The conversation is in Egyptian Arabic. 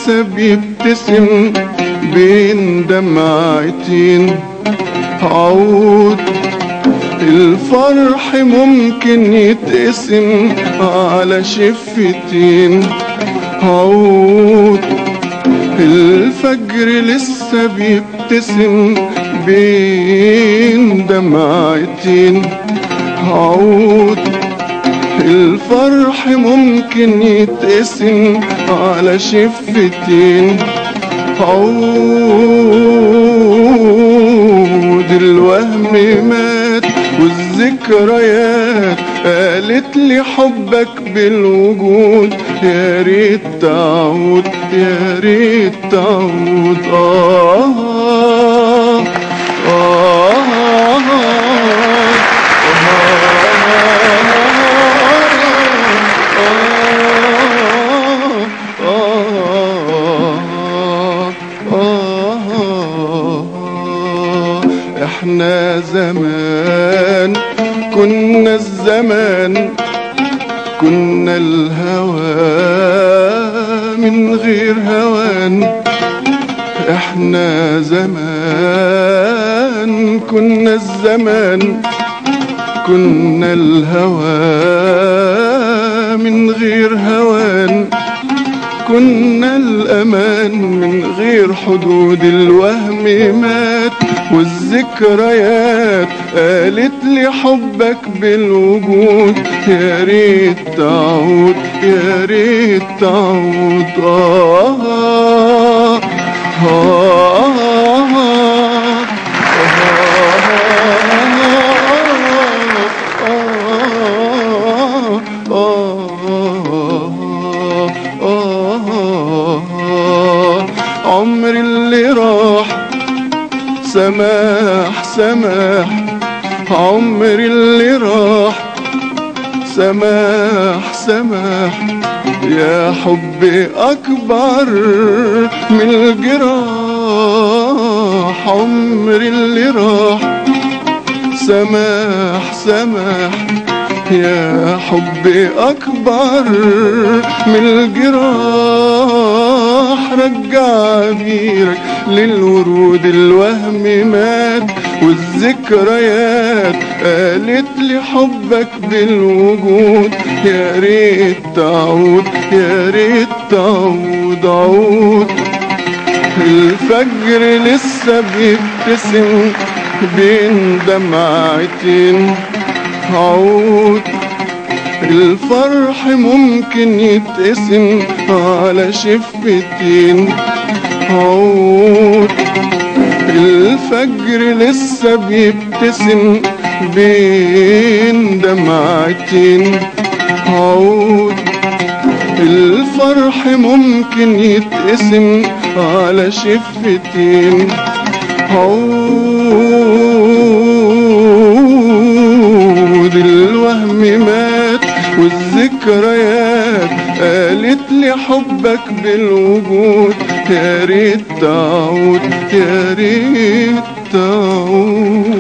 لسه بيبتسم بين دمعتين عود الفرح ممكن يتقسم على شفتين عود الفجر لسه بيبتسم بين دمعتين عود الفرح ممكن يتقسم على شفتين عود الوهم مات والذكريات قالت لي حبك بالوجود يا ريت تعود يا ريت تعود آه آه آه احنا زمان كنا الزمان كنا الهوى من غير هوان احنا زمان كنا الزمان كنا الهوى من غير هوان كنا الأمان من غير حدود الوهم مات والذكريات قالت لي حبك بالوجود يا ريت تعود يا ريت تعود آه آه آه عمر اللي راح سماح سماح عمر اللي راح سماح سماح يا حبي أكبر من الجراح عمر اللي راح سماح سماح يا حبي أكبر من الجراح رجع بيرك للورود الوهم مات والذكريات قالت لي حبك بالوجود يا ريت تعود يا ريت تعود عود الفجر لسه بيبتسم بين دمعتين عود الفرح ممكن يتقسم على شفتين عود الفجر لسه بيبتسم بين دمعتين عود الفرح ممكن يتقسم على شفتين عود الوهم مات والذكريات قالت لي حبك بالوجود يا ريت تعود يا ريت تعود